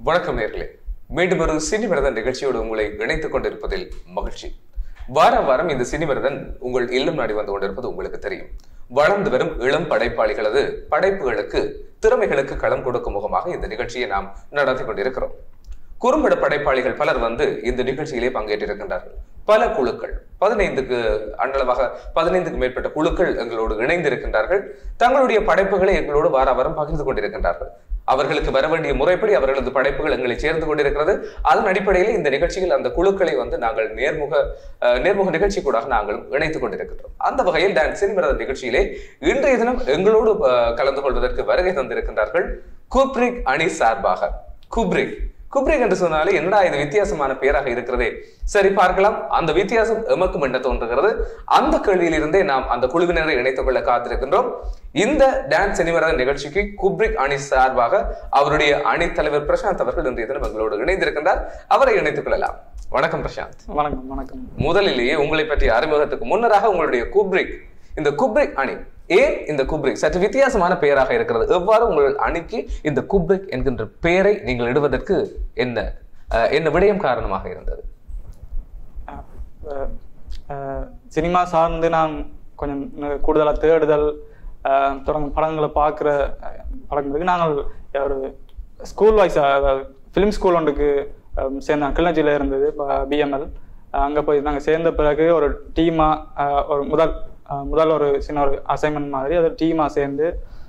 வணக்கம் நேர்களே மீண்டும் ஒரு சினிமிரதன் நிகழ்ச்சியோடு உங்களை இணைத்துக் கொண்டிருப்பதில் மகிழ்ச்சி வாரம் வாரம் இந்த சினிமிரதன் உங்கள் இல்லம் நாடி வந்து கொண்டிருப்பது உங்களுக்கு தெரியும் வளர்ந்து வரும் இளம் படைப்பாளிகளது படைப்புகளுக்கு திறமைகளுக்கு களம் கொடுக்கும் முகமாக இந்த நிகழ்ச்சியை நாம் நடத்தி கொண்டிருக்கிறோம் குறும்பட படைப்பாளிகள் பலர் வந்து இந்த நிகழ்ச்சியிலே பங்கேற்றிருக்கின்றார்கள் பல குழுக்கள் பதினைந்துக்கு அன்னளவாக பதினைந்துக்கு மேற்பட்ட குழுக்கள் எங்களோடு இணைந்திருக்கின்றார்கள் தங்களுடைய படைப்புகளை எங்களோடு வார வாரம் பகிர்ந்து கொண்டிருக்கின்றார்கள் அவர்களுக்கு வர வேண்டிய முறைப்படி அவர்களது படைப்புகள் எங்களை சேர்ந்து கொண்டிருக்கிறது அதன் அடிப்படையில் இந்த நிகழ்ச்சியில் அந்த குழுக்களை வந்து நாங்கள் நேர்முக அஹ், நேர்முக நிகழ்ச்சி கூட நாங்களும் இணைத்துக் கொண்டிருக்கின்றோம் அந்த வகையில் டான்ஸ் சினிமரத நிகழ்ச்சியிலே இன்றைய தினம் எங்களோடு அஹ், கலந்து கொள்வதற்கு வருகை தந்திருக்கின்றார்கள் குப்ரிக் அணி சார்பாக குப்ரிக் குப்ரிக் என்று சொன்னாலே என்னடா இது வித்தியாசமான பெயராக இருக்கிறதே சரி பார்க்கலாம் அந்த வித்தியாசம் எமக்கும் என்ன தோன்றுகிறது அந்த கேள்வியிலிருந்தே நாம் அந்த குழுவினரை இணைத்துக் கொள்ள காத்திருக்கின்றோம் இந்த டான்ஸ் சினிமரத நிகழ்ச்சிக்கு குப்ரிக் அணி சார்பாக அவருடைய அணி தலைவர் பிரசாந்த் அவர்கள் இன்றைய தினம் எங்களோடு இணைந்திருக்கின்றார் அவரை இணைத்துக் கொள்ளலாம் வணக்கம் பிரசாந்த் வணக்கம் வணக்கம் முதலிலேயே உங்களை பற்றிய அறிமுகத்துக்கு முன்னராக உங்களுடைய குப்ரிக் இந்த குப்ரிக் அணி ஏன் இந்த குப்ரிக் சற்று வித்தியாசமான பெயராக இருக்கிறது எவ்வாறு உங்கள் அணிக்கு இந்த குப்ரிக் என்கின்ற பெயரை நீங்கள் இடுவதற்கு என்ன அஹ், என்ன விடயம் காரணமாக இருந்தது அஹ், அஹ், சினிமா சார்ந்து நான் கொஞ்சம் கூடுதலாக தேடுதல் அஹ், தொடர்ந்து படங்களை பார்க்குற படங்களுக்கு நாங்கள் ஒரு ஸ்கூல் வைஸ் ஃபிலிம் ஸ்கூல் ஒன்றுக்கு அஹ், சேர்ந்தோம் கிளிநொச்சியில் இருந்தது பிஎம்எல் அங்கே போய் நாங்கள் சேர்ந்த பிறகு ஒரு டீமாக ஒரு முதல் அஹ், முதல் ஒரு சின்ன ஒரு அசைன்மெண்ட் மாதிரி அது டீமாக சேர்ந்து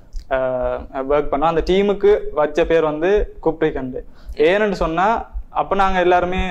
ஒர்க் பண்ணோம் அந்த டீமுக்கு வச்ச பேர் வந்து குப்ரிகண்டு ஏன்னு சொன்னா அப்ப நாங்க எல்லாருமே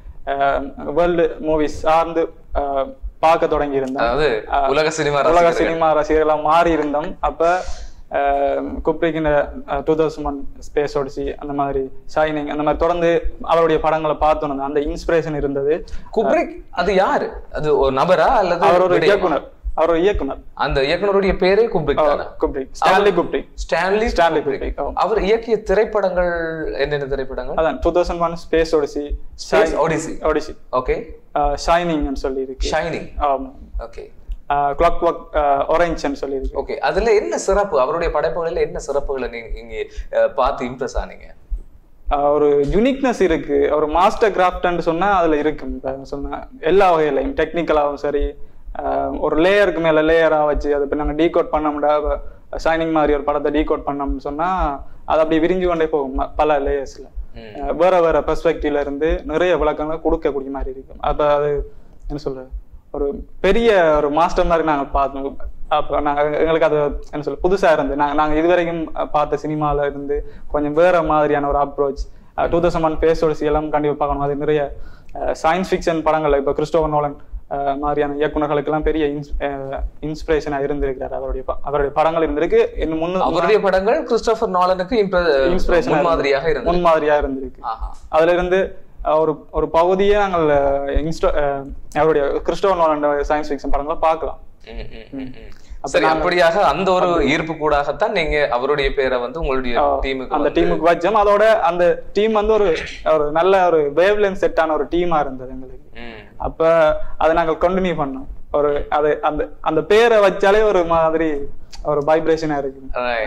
வேர்ல்டு மூவிஸ் சார்ந்து அஹ், பார்க்க தொடங்கி இருந்தோம் அதாவது உலக சினிமா உலக ரசிகர்கள். சினிமா ரசிகர்களா மாறி இருந்தோம் அப்ப குப்ரிக்கின் two thousand one Space Odyssey அந்த மாதிரி ஷைனிங் அந்த மாதிரி தொடர்ந்து அவருடைய படங்களை பார்த்தோம் அந்த இன்ஸ்பிரேஷன் இருந்தது குப்ரிக் அது யாரு அது ஒரு நபரா அல்லது அவர் ஒரு விடயமா? இயக்குனர் அவர் ஒரு இயக்குனர் அந்த இயக்குனருடைய பேரே குப்ரிக் தானா Kubrick Stanley Kubrick Stanley Stanley Kubrick. Kubrick ஆமா. அவர் இயக்கிய திரைப்படங்கள் என்னென்ன திரைப்படங்கள் அதான் two thousand one Space Odyssey Space Odyssey Odyssey okay ஷைனிங்னு சொல்லி இருக்கு ஷைனிங் ஆமா ஓகே கிளாக் ஒர்க் ஆரஞ்சுன்னு சொல்லி இருக்கு ஓகே அதுல என்ன சிறப்பு அவருடைய படைப்புகளில் என்ன சிறப்புகளை நீங்க இங்க அஹ், பார்த்து இம்ப்ரெஸ் ஆனீங்க ஆஹ் ஒரு யூனிக்னஸ் இருக்கு ஒரு மாஸ்டர் கிராஃப்ட்னு சொன்னா அதுல இருக்கு இப்ப சொன்ன எல்லா வகையிலையும் டெக்னிக்கலாவும் சரி ஆஹ் ஒரு லேயருக்கு மேல லேயரா வச்சு அதை இப்போ நாங்கள் டீகோட் பண்ண முடியாது ஷைனிங் மாதிரி ஒரு படத்தை டீகோட் பண்ணோம்னு சொன்னா அது அப்படி விரிஞ்சு கொண்டே போகும் ம- பல லேயர்ஸ்ல வேற வேற பெர்ஸ்பெக்டிவ்ல இருந்து நிறைய விளக்கங்களை கொடுக்கக்கூடிய மாதிரி இருக்கும் அப்ப அது என்ன சொல்றது ஒரு பெரிய ஒரு மாஸ்டர் மாதிரி நாங்க பார்த்தோம் அப்ப நாங்க எங்களுக்கு அது என்ன சொல்ல புதுசா இருந்து நாங்க நாங்க இதுவரைக்கும் பார்த்த சினிமால இருந்து கொஞ்சம் வேற மாதிரியான ஒரு அப்ரோச் டூ தௌசண்ட் ஒன் பேஸோட எல்லாம் கண்டிப்பா பார்க்கணும் அது நிறைய சயின்ஸ் ஃபிக்ஷன் படங்கள் இப்ப கிறிஸ்டோபர் நோலன் அஹ், மாதிரியான இயக்குனர்களுக்கெல்லாம் பெரிய இன்ஸ்பிரேஷனா இருந்திருக்கிறார் அவருடைய ப- அவருடைய படங்கள் இருந்திருக்கு இன்னும் முன்னு அவருடைய படங்கள் கிறிஸ்டோபர் நாலனுக்கு இன்ஸ்பிரேஷன் முன்மாதிரியாக இருந்தது முன்மாதிரியா இருந்திருக்கு ஆஹா. அதுல இருந்து அஹ், ஒரு ஒரு பகுதியே நாங்கள் அஹ், இன்ஸ்டா அஹ், அவருடைய கிறிஸ்டோபர் நோலன் சயின்ஸ் ஃபிக்ஷன் படங்களை பார்க்கலாம் ம், ம், ம், ம். சரி அப்படியாக அந்த ஒரு ஈர்ப்பு கூடாகத்தான் நீங்க அவருடைய பேரை வந்து உங்களுடைய டீமுக்கு அந்த டீமுக்கு வச்சோம் அதோட அந்த டீம் வந்து ஒரு ஒரு நல்ல ஒரு வேவ் லென்த் செட்டான ஒரு டீமா இருந்தது எங்களுக்கு அப்ப அதை நாங்கள் கண்டினியூ பண்ணோம் ஒரு அது அந்த அந்த பேரை வச்சாலே ஒரு மாதிரி ஒரு வைப்ரேஷனா இருக்கு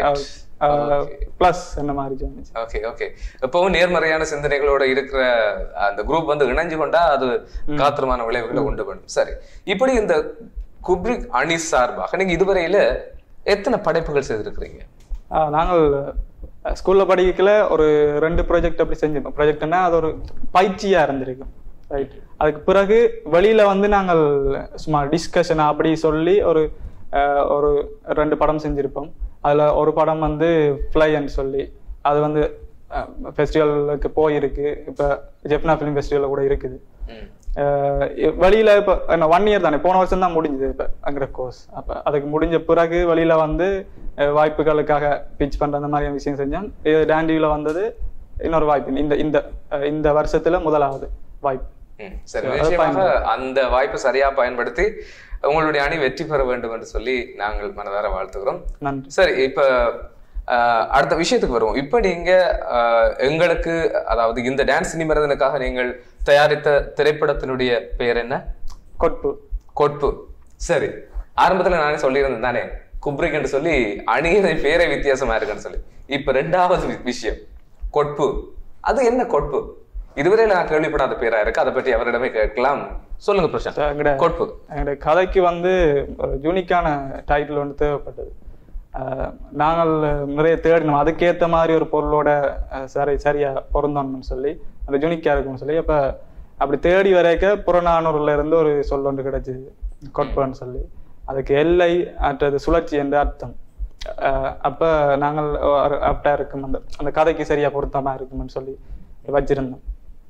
பிளஸ் என்ன மாதிரி தோணுச்சு ஓகே ஓகே எப்பவும் நேர்மறையான சிந்தனைகளோட இருக்கிற அந்த குரூப் வந்து இணைஞ்சு கொண்டா அது காத்திரமான விளைவுகளை உண்டு பண்ணும் சரி இப்படி இந்த குப்ரிக் அணி சார்பாக நீங்க இதுவரையில எத்தனை படைப்புகள் செய்திருக்கிறீங்க ஆஹ் நாங்கள் அஹ், ஸ்கூல்ல படிக்கல ஒரு ரெண்டு ப்ராஜெக்ட் அப்படி செஞ்சிருக்கோம் ப்ராஜெக்ட்னா அது ஒரு பயிற்சியா இருந்திருக்கும் ரைட் அதுக்கு பிறகு வெளியில வந்து நாங்கள் சும்மா டிஸ்கஷன் அப்படி சொல்லி ஒரு அஹ், ஒரு ரெண்டு படம் செஞ்சிருப்போம் அதுல ஒரு படம் வந்து ஃப்ளைன்னு சொல்லி அது வந்து ஃபெஸ்டிவலுக்கு போயிருக்கு இப்ப ஜெப்னா ஃபிலிம் ஃபெஸ்டிவல்ல கூட இருக்குது ம். அஹ் இ- வெளியில இப்ப என்ன ஒன் இயர் தானே போன வருஷம் தான் முடிஞ்சது இப்ப அங்கிற கோர்ஸ் அப்ப அதுக்கு முடிஞ்ச பிறகு வெளியில வந்து அஹ் வாய்ப்புகளுக்காக பிச் பண்ற அந்த மாதிரியான விஷயம் செஞ்சோம் இது டாண்டியில வந்தது இன்னொரு வாய்ப்பு இந்த இந்த அஹ் இந்த வருஷத்துல முதலாவது வாய்ப்பு ம், சரி நிச்சயமாக அந்த வாய்ப்பை சரியா பயன்படுத்தி உங்களுடைய அணி வெற்றி பெற வேண்டும் என்று சொல்லி நாங்கள் மனதார வாழ்த்துகிறோம் நன்றி சரி இப்ப ஆஹ், அடுத்த விஷயத்துக்கு வருவோம் இப்ப நீங்க ஆஹ், எங்களுக்கு அதாவது இந்த டான்ஸ் சினிமரதனுக்காக நீங்கள் தயாரித்த திரைப்படத்தினுடைய பெயர் என்ன கொட்பு கொட்பு சரி ஆரம்பத்துல நானே சொல்லியிருந்தேன் தானே குப்ரிக் என்று சொல்லி அணியின் பேரே வித்தியாசமா இருக்குன்னு சொல்லி இப்ப ரெண்டாவது வி- விஷயம் கொட்பு அது என்ன கொட்பு இதுவரை நான் கேள்விப்படாத பேரா இருக்கு அதை பற்றி அவரிடமே கேட்கலாம் சொல்லுங்க பிரசாந்த் எங்கட கொட்பு எங்களுடைய கதைக்கு வந்து ஒரு யூனிக்கான டைட்டில் ஒன்று தேவைப்பட்டது அஹ் நாங்கள் நிறைய தேடினோம் அதுக்கேத்த மாதிரி ஒரு பொருளோட அஹ் சரி சரியா பொருந்தோம்னு சொல்லி அந்த யூனிக்கா இருக்கும்னு சொல்லி அப்ப அப்படி தேடி வரைக்க புறநானூறுல இருந்து ஒரு சொல் ஒன்று கிடைச்சிது கொட்புன்னு சொல்லி அதுக்கு எல்லை அற்றது சுழற்சி என்ற அர்த்தம் அஹ் அப்ப நாங்கள் அப்படா இருக்கும் அந்த அந்த கதைக்கு சரியா பொருத்தமா இருக்கும்னு சொல்லி வச்சிருந்தோம்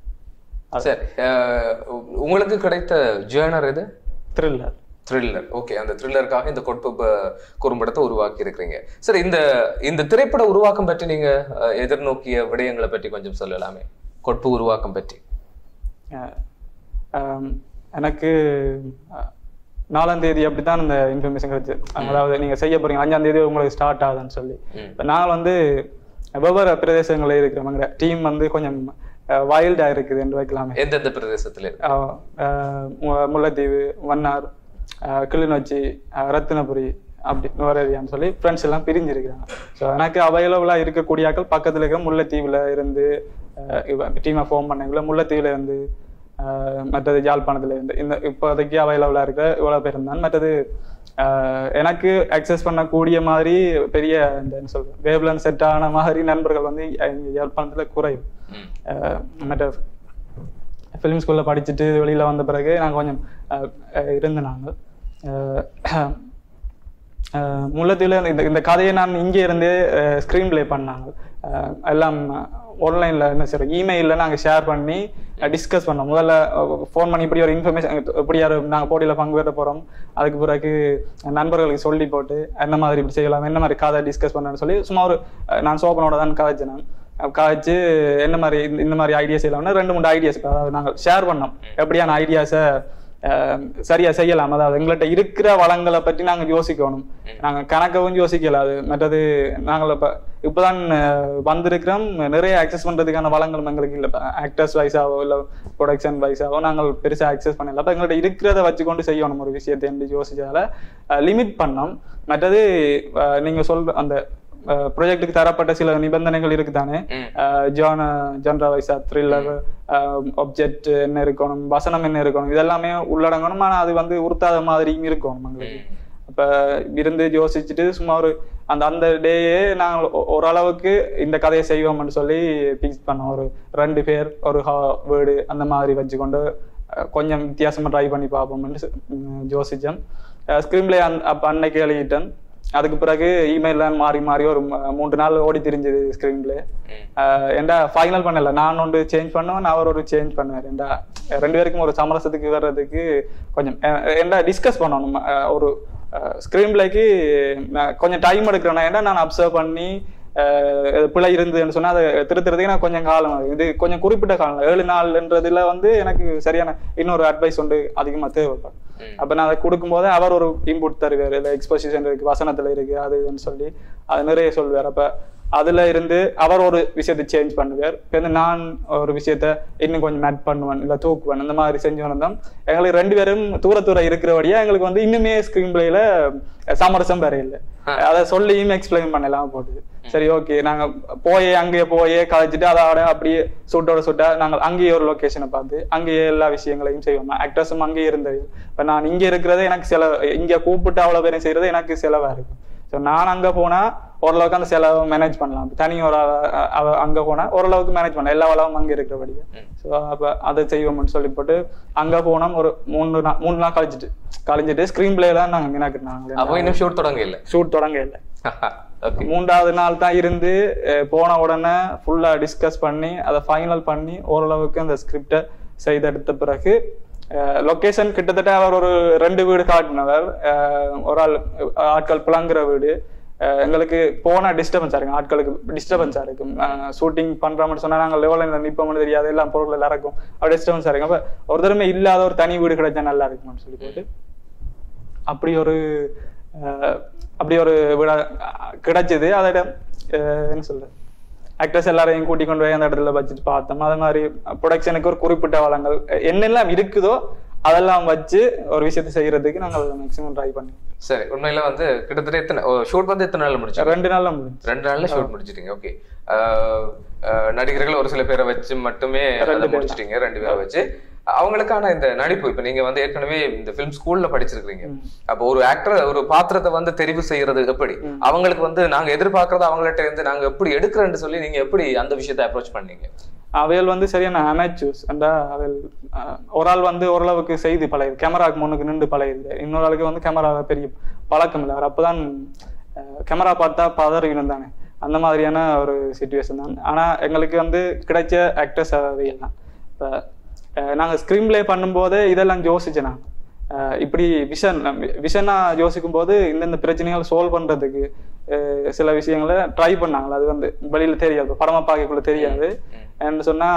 சரி அஹ், உங்களுக்கு கிடைத்த ஜேர்னர் இது த்ரில்லர் த்ரில்லர் ஓகே அந்த த்ரில்லருக்காக இந்த கொட்பு ப- குறும்படத்தை உருவாக்கி இருக்கிறீங்க சரி இந்த இந்த திரைப்பட உருவாக்கம் பற்றி நீங்க அஹ், எதிர்நோக்கிய விடயங்களை பற்றி கொஞ்சம் சொல்லலாமே கொட்பு உருவாக்கம் பற்றி அஹ் ஆம், எனக்கு அஹ், நாலாம் தேதி அப்படித்தான் இந்த இன்ஃபர்மேஷன் கிடைச்சு அதாவது நீங்க செய்ய போறீங்க அஞ்சாம் தேதி உங்களுக்கு ஸ்டார்ட் ஆகுதுன்னு சொல்லி ம். இப்ப நான் வந்து வெவ்வேறு பிரதேசங்களில் இருக்கிறவங்க டீம் வந்து கொஞ்சம் வைல்டா இருக்குது என்று வைக்கலாமே எந்தெந்த பிரதேசத்துல இருக்கு அஹ், அஹ், மு- முல்லைத்தீவு வண்ணார் அஹ், கிளிநொச்சி அஹ், ரத்தினபுரி அப்படி நுவரேரியான்னு சொல்லி ஃப்ரெண்ட்ஸ் எல்லாம் பிரிஞ்சிருக்கிறாங்க ஸோ எனக்கு அவைலபிளாக இருக்கக்கூடிய ஆட்கள் பக்கத்தில் இருக்கிற முல்லைத்தீவில் இருந்து டீமை ஃபார்ம் பண்ணவங்கள முல்லைத்தீவில் இருந்து அஹ், மற்றது யாழ்ப்பாணத்துல இருந்து இந்த இப்போதைக்கு அவைலபிளாக இருக்கிற இவ்வளோ பேர் இருந்தான் மற்றது அஹ், எனக்கு அக்சஸ் பண்ணக்கூடிய மாதிரி பெரிய இந்த என்ன சொல்றேன் வேவ்லன் செட் ஆன மாதிரி நண்பர்கள் வந்து இங்க யாழ்ப்பாணத்துல குறையும் ம். அஹ், மற்ற ஃபிலிம் ஸ்கூல்ல படிச்சுட்டு வெளியில வந்த பிறகு நாங்கள் கொஞ்சம் அஹ், அஹ், இருந்த நாங்கள் அஹ், அஹ், முல்லைத்தீவுல இந்த இந்த கதையை நான் இங்கே இருந்தே ஸ்க்ரீன் ப்ளே பண்ணாங்க அஹ், எல்லாம் ஆன்லைன்ல என்ன சொல்ற இமெயில்ல நாங்க ஷேர் பண்ணி டிஸ்கஸ் பண்ணோம் முதல்ல ஃபோன் பண்ணி இப்படி ஒரு இன்ஃபர்மேஷன் இப்படி யாரு நாங்க போட்டியில பங்கு பெற போறோம் அதுக்கு பிறகு நண்பர்களுக்கு சொல்லி போட்டு என்ன மாதிரி இப்படி செய்யலாம் என்ன மாதிரி கதை டிஸ்கஸ் பண்ணணும்னு சொல்லி சும்மா ஒரு அஹ், நான் சோபனோட தான் கதைச்சேன் நான் அப்ப காய்ச்சி என்ன மாதிரி இந்த- இந்த மாதிரி ஐடியாஸ் செய்யலாம்னா ரெண்டு மூணு ஐடியாஸ் அதாவது நாங்கள் ஷேர் பண்ணோம் எப்படியான ஐடியாஸை சரியா செய்யலாம் அதாவது எங்கள்கிட்ட இருக்கிற வளங்களை பற்றி நாங்க யோசிக்கணும் நாங்க கணக்கவும் யோசிக்கல அது மற்றது நாங்கள் இப்ப இப்பதான் அஹ், வந்திருக்கிறோம் நிறைய அக்சஸ் பண்றதுக்கான வளங்களும் எங்களுக்கு இல்லை ஆக்டர்ஸ் வைஸாவோ இல்ல ப்ரொடக்ஷன் வைஸாவோ நாங்கள் பெருசா அக்சஸ் பண்ணல அப்ப எங்கள்கிட்ட இருக்கிறத வச்சுக்கொண்டு செய்யணும் ஒரு விஷயத்தை என்று யோசிச்சதால லிமிட் பண்ணோம் மற்றது அஹ், நீங்க சொல்ற அந்த ப்ராஜெக்ட்டுக்கு தரப்பட்ட சில நிபந்தனைகள் இருக்குதானே ம். ஜான ஜான்ரா வைஸா த்ரில்லர் ஆப்ஜெக்ட் என்ன இருக்கணும் வசனம் என்ன இருக்கணும் இதெல்லாமே உள்ளடங்கணும் ஆனா அது வந்து உறுத்தாத மாதிரியும் இருக்கணும் எங்களுக்கு அப்ப இருந்து யோசிச்சுட்டு சும்மா ஒரு அந்த அந்த டேயே நாங்கள் ஒ- ஓரளவுக்கு இந்த கதையை செய்வோம்னு சொல்லி பிக்ஸ் பண்ணோம் ஒரு ரெண்டு பேர் ஒரு வேர்டு அந்த மாதிரி வச்சுக்கொண்டு அஹ், கொஞ்சம் வித்தியாசமா ட்ரை பண்ணி பார்ப்போம்னு சொ- உம், யோசிச்சேன் ஸ்க்ரீன்ல அப்ப அன்னைக்கு எழுதிட்டேன் அதுக்கு பிறகு இமெயில மாறி மாறி ஒரு ம- மூன்று நாள் ஓடி திரிஞ்சது ஸ்க்ரீன்ல ம். ஏண்டா ஃபைனல் பண்ணல நான் ஒன்று சேஞ்ச் பண்ணுவேன் அவர் ஒரு சேஞ்ச் பண்ணுவார் ஏண்டா ரெண்டு பேருக்கும் ஒரு சமரசத்துக்கு வர்றதுக்கு கொஞ்சம் அஹ், ஏண்டா டிஸ்கஸ் பண்ணணும் அஹ், ஒரு ஸ்க்ரீன் பிளேக்கு கொஞ்சம் டைம் எடுக்கிறேன் ஏன்னா நான் அப்சர்வ் பண்ணி அஹ், இது பிழை இருந்ததுன்னு சொன்னா அதை திருத்துறதுக்கு நான் கொஞ்சம் காலம் ஆகும். இது கொஞ்சம் குறிப்பிட்ட காலம் ஏழு நாள்ன்றதுல வந்து எனக்கு சரியான இன்னொரு அட்வைஸ் வந்து அதிகமா தேவைப்படும் ம். அப்ப நான் அதை கொடுக்கும்போது அவர் ஒரு இன்புட் தருவார் இல்லை எக்ஸ்போசிஷன் இருக்கு வசனத்துல இருக்கு அது இதுன்னு சொல்லி அது நிறைய சொல்வார் அப்ப அதுல இருந்து அவர் ஒரு விஷயத்தை சேஞ்ச் பண்ணுவார் இப்ப வந்து நான் ஒரு விஷயத்த இன்னும் கொஞ்சம் மேட் பண்ணுவேன் இல்ல தூக்குவேன் இந்த மாதிரி செஞ்சு வந்தோம் எங்களுக்கு ரெண்டு பேரும் தூர தூர இருக்கிறபடியா எங்களுக்கு வந்து இன்னுமே ஸ்கிரீன் பிளேல சமரசம் வேற இல்லை அதை சொல்லியும் எக்ஸ்பிளைன் பண்ணலாம் போட்டுது சரி ஓகே நாங்க போய் அங்கேயே போய் கழிச்சிட்டு அதோட அப்படியே சுட்டோட சுட்டா நாங்கள் அங்கேயே ஒரு லொகேஷனை பார்த்து அங்கேயே எல்லா விஷயங்களையும் செய்வோம் ஆக்டர்ஸும் அங்கேயே இருந்தது இப்ப நான் இங்க இருக்கிறது எனக்கு செலவு இங்க கூப்பிட்டு அவ்வளவு பேரும் செய்யறது எனக்கு செலவா இருக்கும் ஸோ நான் அங்க போனா ஓரளவுக்கு அந்த செலவை மேனேஜ் பண்ணலாம் தனி ஒரு ஆளா- அவ அங்க போனா ஓரளவுக்கு மேனேஜ் பண்ணலாம் எல்லா வளவும் அங்க இருக்கிறபடியா ஸோ அப்ப அதை செய்வோம்னு சொல்லி போட்டு அங்க போனோம் ஒரு மூணு நாள் மூணு நாள் கழிச்சிட்டு கழிஞ்சிட்டு ஸ்கிரீன் பிளே தான் நாங்க மினாக்கிட்டாங்க அப்போ இன்னும் ஷூட் தொடங்க இல்ல ஷூட் தொடங்க இல்லை ஓகே மூன்றாவது நாள் தான் இருந்து அஹ், போன உடனே ஃபுல்லா டிஸ்கஸ் பண்ணி அதை ஃபைனல் பண்ணி ஓரளவுக்கு அந்த ஸ்கிரிப்டை செய்தெடுத்த பிறகு லொகேஷன் கிட்டத்தட்ட அவர் ஒரு ரெண்டு வீடு காட்டினவர் அஹ், ஒரு ஆள் ஆட்கள் புலங்குற வீடு அஹ், எங்களுக்கு போன டிஸ்டர்பன்ஸா இருக்கும் ஆட்களுக்கு டிஸ்டர்பன்ஸா இருக்கும் ஷூட்டிங் பண்றோம்னு சொன்னா நாங்க லெவலில் நிற்போம்னு தெரியாது எல்லாம் பொருள் எல்லாம் இருக்கும் அப்படி டிஸ்டர்பன்ஸா இருக்கும் அப்ப ஒரு தடவை இல்லாத ஒரு தனி வீடு கிடைச்சா நல்லா இருக்கும்னு சொல்லி போட்டு அப்படி ஒரு அஹ், அப்படி ஒரு விழா அஹ், கிடைச்சது அதோட அஹ், என்ன சொல்றது ஆக்டர்ஸ் எல்லாரையும் கூட்டி கொண்டு போய் அந்த இடத்துல வச்சுட்டு பார்த்தோம் அது மாதிரி ப்ரொடக்ஷனுக்கு ஒரு குறிப்பிட்ட வளங்கள் அஹ், என்னெல்லாம் இருக்குதோ அதெல்லாம் வச்சு ஒரு விஷயத்தை செய்யறதுக்கு நாங்கள் மேக்ஸிமம் ட்ரை பண்ணி சரி உண்மையில வந்து கிட்டத்தட்ட எத்தனை ஷூட் வந்து எத்தனை நாள்ல முடிச்சு ரெண்டு நாள்ல முடிஞ்சு ரெண்டு நாள்ல ஷூட் முடிச்சிட்டீங்க ஓகே நடிகர்கள் ஒரு சில பேரை வச்சு மட்டுமே அதை முடிச்சிட்டீங்க ரெண்டு பேரை வச்சு அவங்களுக்கான இந்த நடிப்பு இப்ப நீங்க வந்து ஏற்கனவே இந்த ஃபிலிம் ஸ்கூல்ல படிச்சிருக்கீங்க அப்போ ஒரு ஆக்டர் ஒரு பாத்திரத்தை வந்து தெரிவு செய்யறது எப்படி அவங்களுக்கு வந்து நாங்க எதிர்பார்க்கறது அவங்கள்ட்ட இருந்து நாங்க எப்படி எடுக்கிறேன்னு சொல்லி நீங்க எப்படி அந்த விஷயத்தை அப்ரோச் பண்ணீங்க அவையல் வந்து சரியான அமேச்சூஸ் அந்த அவையல் அஹ், ஒரு ஆள் வந்து ஓரளவுக்கு செய்து பழகுது கேமராக்கு முன்னுக்கு நின்று பழகுது இன்னொரு ஆளுக்கு வந்து கேமரா பெரிய பழக்கம் இல்லை அவர் அப்பதான் கேமரா பார்த்தா பதறிக்கணும் தானே அந்த மாதிரியான ஒரு சுச்சுவேஷன் தான் ஆனா எங்களுக்கு வந்து கிடைச்ச ஆக்டர்ஸ் அவையல் தான் இப்போ நாங்க ஸ்க்ரீன் ப்ளே பண்ணும்போதே இதெல்லாம் யோசிச்சேன் நான் அஹ் இப்படி விஷன் விஷனா யோசிக்கும் போது இந்தந்த பிரச்சனைகள் சால்வ் பண்றதுக்கு அஹ் சில விஷயங்களை ட்ரை பண்ணாங்க அது வந்து வெளியில தெரியாது படமா பார்க்கக்குள்ள தெரியாது என்ன சொன்னா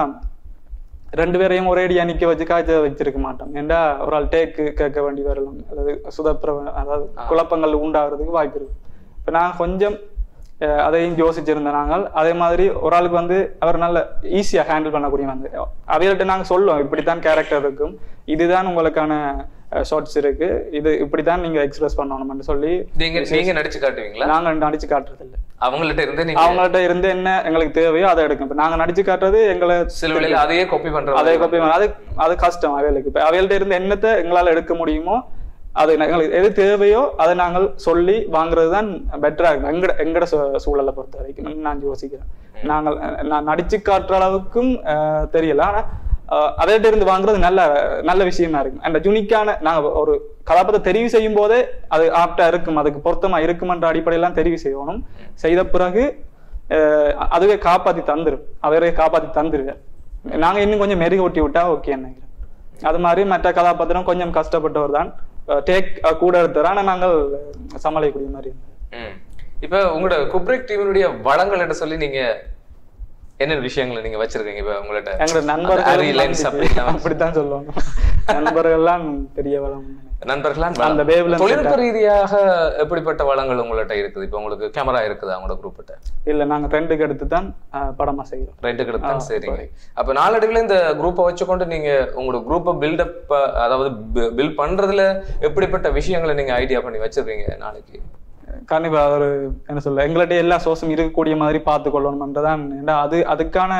ரெண்டு பேரையும் ஒரே அடியா நிக்க வச்சு காய்ச்ச வச்சிருக்க மாட்டோம் ஏண்டா ஒரு ஆள் டேக்கு கேட்க வேண்டி வரலாம் அதாவது சுதப்பிர அதாவது குழப்பங்கள் உண்டாகிறதுக்கு வாய்ப்பு இருக்கு இப்ப நான் கொஞ்சம் அஹ், அதையும் யோசிச்சிருந்தேன் நாங்கள் அதே மாதிரி ஒரு ஆளுக்கு வந்து அவர் நல்ல ஈஸியா ஹேண்டில் பண்ணக்கூடிய வந்து அவைகள்ட்ட நாங்க சொல்லுவோம் இப்படித்தான் கேரக்டர் இருக்கும் இதுதான் உங்களுக்கான ஷார்ட்ஸ் இருக்கு இது இப்படித்தான் நீங்க எக்ஸ்பிரஸ் பண்ணணும்னு சொல்லி நீங்க நீங்க நடிச்சு காட்டுவீங்களா நாங்க நடிச்சு காட்டுறது இல்ல அவங்கள்ட்ட இருந்து நீங்க அவங்கள்ட்ட இருந்து என்ன எங்களுக்கு தேவையோ அதை எடுக்கும் இப்ப நாங்க நடிச்சு காட்டுறது எங்களை சில வேளையில அதையே காப்பி பண்ற அதை காப்பி பண்ண- அது அது கஷ்டம் அவைகளுக்கு இப்ப அவைகள்ட்ட இருந்து என்னத்தை எங்களால எடுக்க முடியுமோ அது எங்களுக்கு எது தேவையோ அதை நாங்கள் சொல்லி வாங்குறது தான் பெட்டரா இருக்கும் எங்கட எங்கட சூ- சூழலை பொறுத்த வரைக்கும் நான் யோசிக்கிறேன் நாங்கள் அஹ், நான் நடிச்சு காட்டுற அளவுக்கும் அஹ், தெரியல ஆனா அஹ், அவைகிட்ட இருந்து வாங்குறது நல்ல நல்ல விஷயமா இருக்கும் அந்த யுனிக்கான நாங்க ஒரு கதாபாத்திரத்தை தெரிவு செய்யும் போதே அது ஆப்டா இருக்கும் அதுக்கு பொருத்தமா இருக்குமன்ற அடிப்படையெல்லாம் தெரிவு செய்யணும் செய்த பிறகு அஹ், அதுவே காப்பாத்தி தந்துரும் அவரே காப்பாத்தி தந்துருவார் நாங்க இன்னும் கொஞ்சம் மெருகு ஒட்டி விட்டா ஓகே நினைக்கிறேன் அது மாதிரி மற்ற கதாபாத்திரம் கொஞ்சம் கஷ்டப்பட்டவர் தான் டேக் கூட எடுத்தார் ஆனா நாங்கள் சமாளிக்கக்கூடிய மாதிரி இருந்தது. ம். இப்ப உங்களோட குப்ரிக் டீமினுடைய வளங்கள் என்று சொல்லி நீங்க என்னென்ன விஷயங்களை நீங்க வச்சிருக்கீங்க இப்ப உங்கள்ட்ட எங்களோட அந்த நண்பர்கள் Harry Lens அப்படிலாம் வச்சு- அப்படித்தான் சொல்லுவாங்க நண்பர்கள்லாம் பெரிய வளம் நண்பர்களான் அந்த வளம். wavelength தொழில்நுட்ப ரீதியாக எப்படிப்பட்ட வளங்கள் உங்கள்ட்ட இருக்குது இப்ப உங்களுக்கு கேமரா இருக்குதா உங்களோட குரூப்கிட்ட இல்ல நாங்க ரெண்டுக்கு எடுத்து தான் அஹ், படமா செய்யறோம் ரெண்டு கிட்ட சரிங்க அப்ப நாளடைவுல இந்த குரூப்பை வச்சுக்கொண்டு நீங்க உங்களோட குரூப்பை பில்டப் அதாவது பில்ட் பண்றதுல எப்படிப்பட்ட விஷயங்களை நீங்க ஐடியா பண்ணி வச்சிருக்கீங்க நாளைக்கு கண்டிப்பா ஒரு என்ன சொல்ல எங்கள்ட்ட எல்லா சோர்ஸும் இருக்கக்கூடிய மாதிரி பார்த்து கொள்ளணும்ன்றதான் ஏன்னா அது அதுக்கான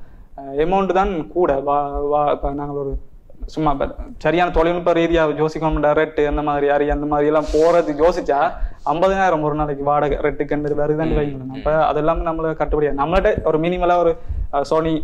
அமௌண்ட் தான் கூட வா- வா- இப்ப நாங்கள் ஒரு சும்மா இப்ப சரியான தொழில்நுட்ப ரீதியா யோசிக்கணும் ரெட்டு அந்த மாதிரி அரி அந்த மாதிரி எல்லாம் போறது யோசிச்சா ஐம்பதாயிரம் ஒரு நாளைக்கு வாடகை ரெட்டுக்கு வருதுன்னு வைக்கணும் அப்ப அதெல்லாம் நம்மள கட்டுப்படியா நம்மள்ட்ட ஒரு மினிமலா ஒரு சோனி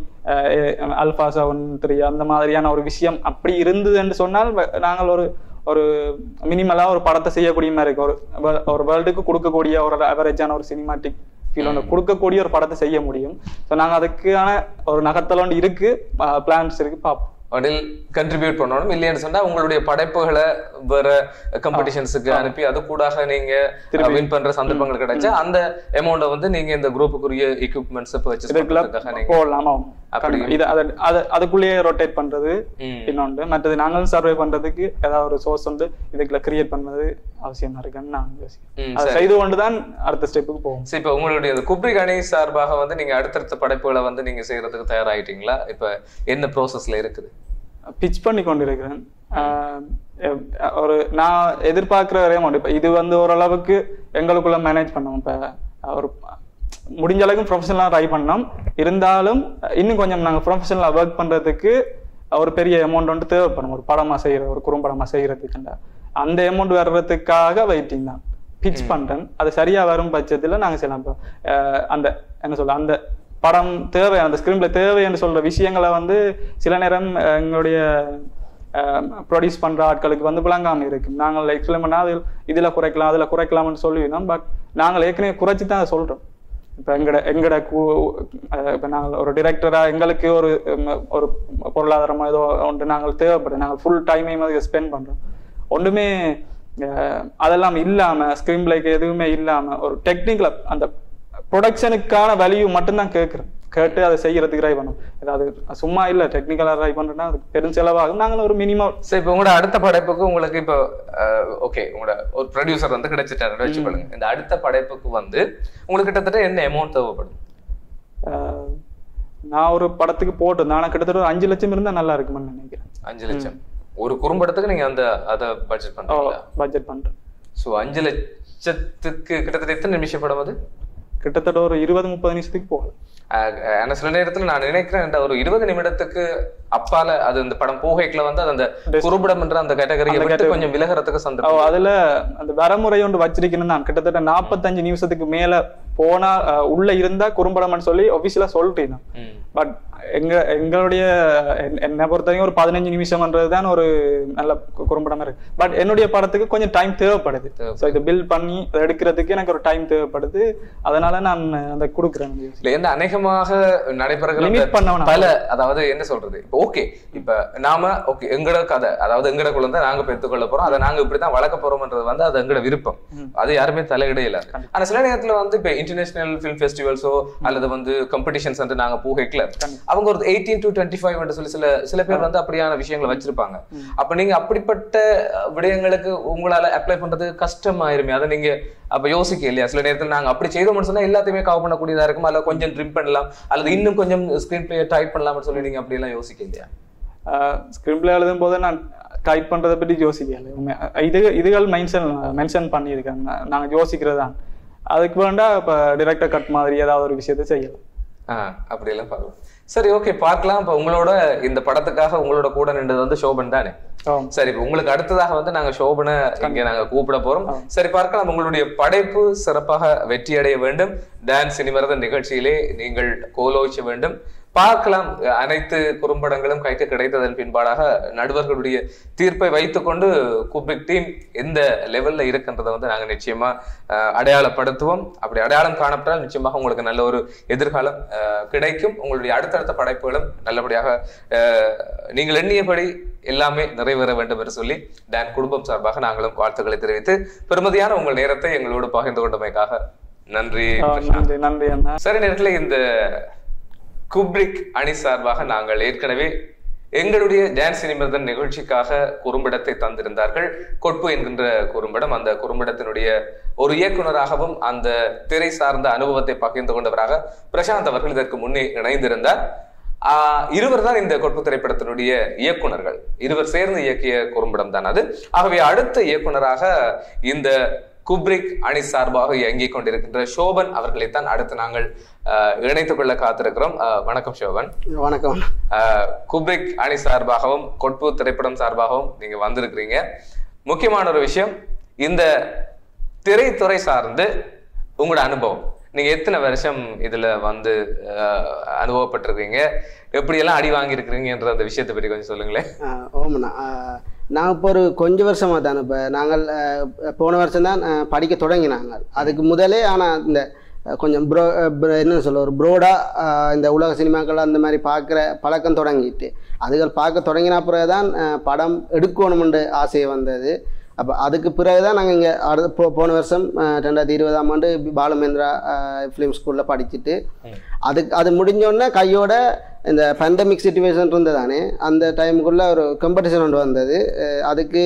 அல்பா செவன் த்ரீ அந்த மாதிரியான ஒரு விஷயம் அப்படி இருந்ததுன்னு சொன்னால் வ- நாங்கள் ஒரு ஒரு மினிமலா ஒரு படத்தை செய்யக்கூடிய மாதிரி இருக்கு ஒரு வேர்ல்- ஒரு வேர்ல்டுக்கு கொடுக்கக்கூடிய ஒரு அவரேஜான ஒரு சினிமாட்டிக் ஃபீல் ஒன்று கொடுக்கக்கூடிய ஒரு படத்தை செய்ய முடியும் ஸோ நாங்க அதுக்கான ஒரு நகர்த்தல் இருக்கு பிளான்ஸ் இருக்கு பார்ப்போம் அதில் கண்ட்ரிபியூட் பண்ணணும் இல்லைன்னு சொன்னா உங்களுடைய படைப்புகளை வேற காம்படிஷன்ஸுக்கு அனுப்பி அது கூடாக நீங்க வின் பண்ற சந்தர்ப்பங்கள் கிடைச்சா அந்த அமௌண்ட்டை வந்து நீங்க இந்த குரூப்புக்குரிய எக்யூப்மெண்ட்ஸ் பர்ச்சேஸ் இதுக்குள்ள பண்றதுக்காக நீங்க போடலாமா அப்படி. இது அதை அது அதுக்குள்ளேயே ரொட்டேட் பண்றது ம். இன்னொன்று மற்றது நாங்களும் சர்வே பண்றதுக்கு ஏதாவது ஒரு சோர்ஸ் வந்து இதுக்குள்ள கிரியேட் பண்ணது அவசியம் இருக்குன்னு நான் ம், யோசிக்கிறேன் அதை செய்து கொண்டு தான் அடுத்த ஸ்டெப்புக்கு போவோம் சரி இப்ப உங்களுடைய இந்த குப்ரிக் அணி சார்பாக வந்து நீங்க அடுத்தடுத்த படைப்புகளை வந்து நீங்க செய்யறதுக்கு தயாராயிட்டீங்களா இப்ப என்ன ப்ரோசஸ்ல இருக்குது பிச் பண்ணி கொண்டிருக்கிறேன் ஆஹ் எ- ஒரு நான் எதிர்பார்க்கிற அமௌண்ட் இப்ப இது வந்து ஓரளவுக்கு எங்களுக்குள்ள மேனேஜ் பண்ணோம் இப்ப ஒரு முடிஞ்ச அளவுக்கு ப்ரொஃபஷனலாக ட்ரை பண்ணோம் இருந்தாலும் இன்னும் கொஞ்சம் நாங்கள் ப்ரொஃபஷனலாக ஒர்க் பண்றதுக்கு ஒரு பெரிய அமௌண்ட் வந்து தேவைப்படும் ஒரு படமா செய்யற ஒரு குறும்படமா செய்யறதுக்குண்டா அந்த அமௌண்ட் வர்றதுக்காக வெயிட்டிங் தான் பிச் பண்றேன் அது சரியா வரும் பட்சத்துல நாங்க செய்யலாம் இப்போ அஹ் அந்த என்ன சொல்ல அந்த படம் தேவை அந்த ஸ்கிரீன்ல தேவை என்று சொல்ற விஷயங்களை வந்து சில நேரம் அஹ், எங்களுடைய ப்ரொடியூஸ் பண்ற ஆட்களுக்கு வந்து விளங்காம இருக்கு நாங்கள் எக்ஸ்பிளைன் பண்ணா அது இதுல குறைக்கலாம் அதுல குறைக்கலாம்னு சொல்லுவோம் பட் நாங்கள் ஏற்கனவே குறைச்சி தான் அதை சொல்றோம் இப்ப எங்கட எங்கட கூ அஹ் இப்ப நாங்கள் ஒரு டிரெக்டரா எங்களுக்கு ஒரு உம், ஒரு பொருளாதாரமோ ஏதோ ஒன்று நாங்கள் தேவைப்படுது நாங்கள் ஃபுல் டைமையும் அதுக்கு ஸ்பெண்ட் பண்றோம் ஒண்ணுமே அஹ், அதெல்லாம் இல்லாம ஸ்கிரீன் பிளேக்கு எதுவுமே இல்லாம ஒரு டெக்னிக்கல அந்த ப்ரொடக்ஷனுக்கான வேல்யூ மட்டும்தான் கேட்குறோம் கேட்டு அதை செய்யறதுக்கு ட்ரை பண்ணும் ஏதாவது சும்மா இல்ல டெக்னிக்கலா ட்ரை பண்றோம்னா அதுக்கு பெரும் செலவாகும் நாங்கள் ஒரு மினிமம் சரி இப்போ உங்களோட அடுத்த படைப்புக்கு உங்களுக்கு இப்போ ஓகே உங்களோட ஒரு ப்ரொடியூசர் வந்து கிடைச்சிட்டாருன்னு வச்சுக்கொள்ளுங்க இந்த அடுத்த படைப்புக்கு வந்து உங்களுக்கு கிட்டத்தட்ட என்ன அமௌண்ட் தேவைப்படும் நான் ஒரு படத்துக்கு போட்டு நான் கிட்டத்தட்ட ஒரு அஞ்சு லட்சம் இருந்தா நல்லா இருக்கும்னு நினைக்கிறேன் அஞ்சு லட்சம் ஒரு குறும்படத்துக்கு நீங்க அந்த அத பட்ஜெட் பண்றீங்களா பட்ஜெட் பண்றேன் சோ அஞ்சு லட்சத்துக்கு கிட்டத்தட்ட எத்தனை நிமிஷம் படம் அது கிட்டத்தட்ட ஒரு இருபது முப்பது நிமிஷத்துக்கு போகல ஆஹ் ஆனா சில நேரத்துல நான் நினைக்கிறேன் இந்த ஒரு இருபது நிமிடத்துக்கு அப்பால அது இந்த படம் போகைக்குள்ள வந்து அது அந்த குறும்படம் என்ற அந்த கேட்டகரியை விட்டு கொஞ்சம் விலகிறதுக்கு ஓ, சந்தர்ப்பம் அதுல அந்த வரமுறை ஒன்று வச்சிருக்கணும் தான் கிட்டத்தட்ட நாற்பத்தஞ்சு நிமிஷத்துக்கு மேல போனா அஹ், உள்ள இருந்தா குறும்படம்னு சொல்லி ஒபிஷியலா சொல்லிட்டேன் ம். பட் எங்க எங்களுடைய என்- என்னை பொறுத்தவரைக்கும் ஒரு பதினஞ்சு நிமிஷம்ன்றது தான் ஒரு நல்ல கு- குறும்படமா இருக்கு பட் என்னுடைய படத்துக்கு கொஞ்சம் டைம் தேவைப்படுது ஸோ இது பில் பண்ணி அதை எடுக்கிறதுக்கு எனக்கு ஒரு டைம் தேவைப்படுது அதனால நான் அந்த கொடுக்குறேன் அந்த யோசனை. இல்ல என்ன அநேகமாக நடைபெறுகிற Limit இந்த பண்ணவனா? பல அதாவது என்ன சொல்றது ஓகே இப்ப நாம ஓகே எங்கட கதை அதாவது எங்கட குழந்தை நாங்க பெற்றுக்கொள்ள போறோம் அதை நாங்க இப்படித்தான் வளர்க்க போறோம்ன்றது வந்து அது எங்கட விருப்பம் அது யாருமே தலையிட இல்ல ஆனா சில நேரத்துல வந்து இப்ப இன்டர்நேஷனல் ஃபிலிம் ஃபெஸ்டிவல்ஸோ அல்லது வந்து காம்படிஷன்ஸ் வந்து நாங்க போகைக்கல அவங்க ஒரு எயிட்டீன் டு டுவெண்ட்டி ஃபைவ் சொல்லி சில சில பேர் வந்து அப்படியான விஷயங்களை வச்சிருப்பாங்க அப்ப நீங்க அப்படிப்பட்ட அஹ், விடயங்களுக்கு உங்களால அப்ளை பண்றது கஷ்டமாயிருமே அதை நீங்க அப்ப யோசிக்க இல்லையா சில நேரத்துல நாங்க அப்படி செய்தோம்னு சொன்னா எல்லாத்தையுமே கவர் பண்ணக்கூடியதா இருக்கும் அல்ல கொஞ்சம் ட்ரிம் பண்ணலாம் அல்லது இன்னும் கொஞ்சம் ஸ்கிரீன் பிளே டைப் பண்ணலாம்னு சொல்லி நீங்க அப்படி எல்லாம் யோசிக்க இல்லையா ஸ்கிரீன் பிளே எழுதும் போது நான் டைப் பண்றதை பற்றி யோசிக்கல உண்மை. இது இதுகள் மென்ஷன் மென்ஷன் பண்ணியிருக்காங்க நா- நாங்க யோசிக்கிறது தான் அதுக்கு வேண்டா இப்போ டிரெக்டர் கட் மாதிரி ஏதாவது ஒரு விஷயத்தை செய்யலாம் ஆஹ் அப்படி எல்லாம் பார்க்கலாம் சரி ஓகே பார்க்கலாம் இப்ப உங்களோட இந்த படத்துக்காக உங்களோட கூட நின்றது வந்து சோபன் தானே ஆம். சரி இப்ப உங்களுக்கு அடுத்ததாக வந்து நாங்க சோபனை இங்க நாங்க கூப்பிட போறோம் சரி பார்க்கலாம் உங்களுடைய படைப்பு சிறப்பாக வெற்றி அடைய வேண்டும் டான்ஸ் இனிமரத நிகழ்ச்சியிலே நீங்கள் கோலோச்ச வேண்டும் பார்க்கலாம் அனைத்து குறும்படங்களும் கைக்கு கிடைத்ததன் பின்பாடாக நடுவர்களுடைய தீர்ப்பை வைத்துக்கொண்டு குபிக் டீம் எந்த லெவல்ல இருக்குன்றதை வந்து நாங்க நிச்சயமா அஹ், அடையாளப்படுத்துவோம் அப்படி அடையாளம் காணப்பட்டால் நிச்சயமாக உங்களுக்கு நல்ல ஒரு எதிர்காலம் அஹ், கிடைக்கும் உங்களுடைய அடுத்தடுத்த படைப்புகளும் நல்லபடியாக அஹ், நீங்கள் எண்ணியபடி எல்லாமே நிறைவேற வேண்டும் என்று சொல்லி டான் குடும்பம் சார்பாக நாங்களும் வாழ்த்துக்களை தெரிவித்து பெருமதியான உங்கள் நேரத்தை எங்களோடு பகிர்ந்து கொண்டமைக்காக நன்றி ஆ, பிரசாந்த். நன்றி நன்றி அண்ணா சரி நேரத்தில் இந்த குப்ரிக் அணி சார்பாக நாங்கள் ஏற்கனவே எங்களுடைய டான்ஸ் நிமிர்தன் நிகழ்ச்சிக்காக குறும்படத்தை தந்திருந்தார்கள் கொட்பு என்கின்ற குறும்படம் அந்த குறும்படத்தினுடைய ஒரு இயக்குனராகவும் அந்த திரை சார்ந்த அனுபவத்தை பகிர்ந்து கொண்டவராக பிரசாந்த் அவர்கள் இதற்கு முன்னே இணைந்திருந்தார் ஆஹ் இருவர் தான் இந்த கொட்பு திரைப்படத்தினுடைய இயக்குனர்கள் இருவர் சேர்ந்து இயக்கிய குறும்படம் தான் அது ஆகவே அடுத்த இயக்குனராக இந்த குப்ரிக் அணி சார்பாக இயங்கிக் கொண்டிருக்கின்ற சோபன் அவர்களைத்தான் அடுத்து நாங்கள் ஆஹ், இணைத்துக் கொள்ள காத்திருக்கிறோம் ஆஹ், வணக்கம் சோபன் வணக்கம் ஆஹ், குப்ரிக் அணி சார்பாகவும் கொட்பு திரைப்படம் சார்பாகவும் நீங்க வந்திருக்கிறீங்க முக்கியமான ஒரு விஷயம் இந்த திரைத்துறை சார்ந்து உங்களோட அனுபவம் நீங்க எத்தனை வருஷம் இதுல வந்து ஆஹ், அனுபவப்பட்டிருக்கீங்க எப்படி எல்லாம் அடி வாங்கியிருக்கிறீங்கன்ற அந்த விஷயத்தை பற்றி கொஞ்சம் சொல்லுங்களேன் ஆஹ் ஓமண்ணா ஆஹ் நான் இப்போ ஒரு கொஞ்சம் வருஷமாக தான் இப்போ நாங்கள் ஆஹ் போன வருஷம் தான் ஆஹ் படிக்க தொடங்கினாங்க அதுக்கு முதலே ஆனால் இந்த ஆஹ் கொஞ்சம் ப்ரோ என்ன சொல்ல ஒரு ப்ரோடாக இந்த உலக சினிமாக்கள் அந்த மாதிரி பார்க்குற பழக்கம் தொடங்கிட்டு அதுகள் பார்க்க தொடங்கின பிறகு தான் ஆஹ் படம் எடுக்கணுமென்று ஆசை வந்தது அப்போ அதுக்கு பிறகு தான் நாங்கள் இங்கே அடுத்த போ போன வருஷம் ஆஹ் ரெண்டாயிரத்தி இருபதாம் ஆண்டு பாலுமேந்திரா ஃபிலிம் ஸ்கூலில் படிச்சுட்டு அதுக்கு அது முடிஞ்சோடனே கையோட இந்த பேண்டமிக் சுச்சுவேஷன் இருந்ததானே அந்த டைமுக்குள்ளே ஒரு காம்படிஷன் ஒன்று வந்தது அஹ் அதுக்கு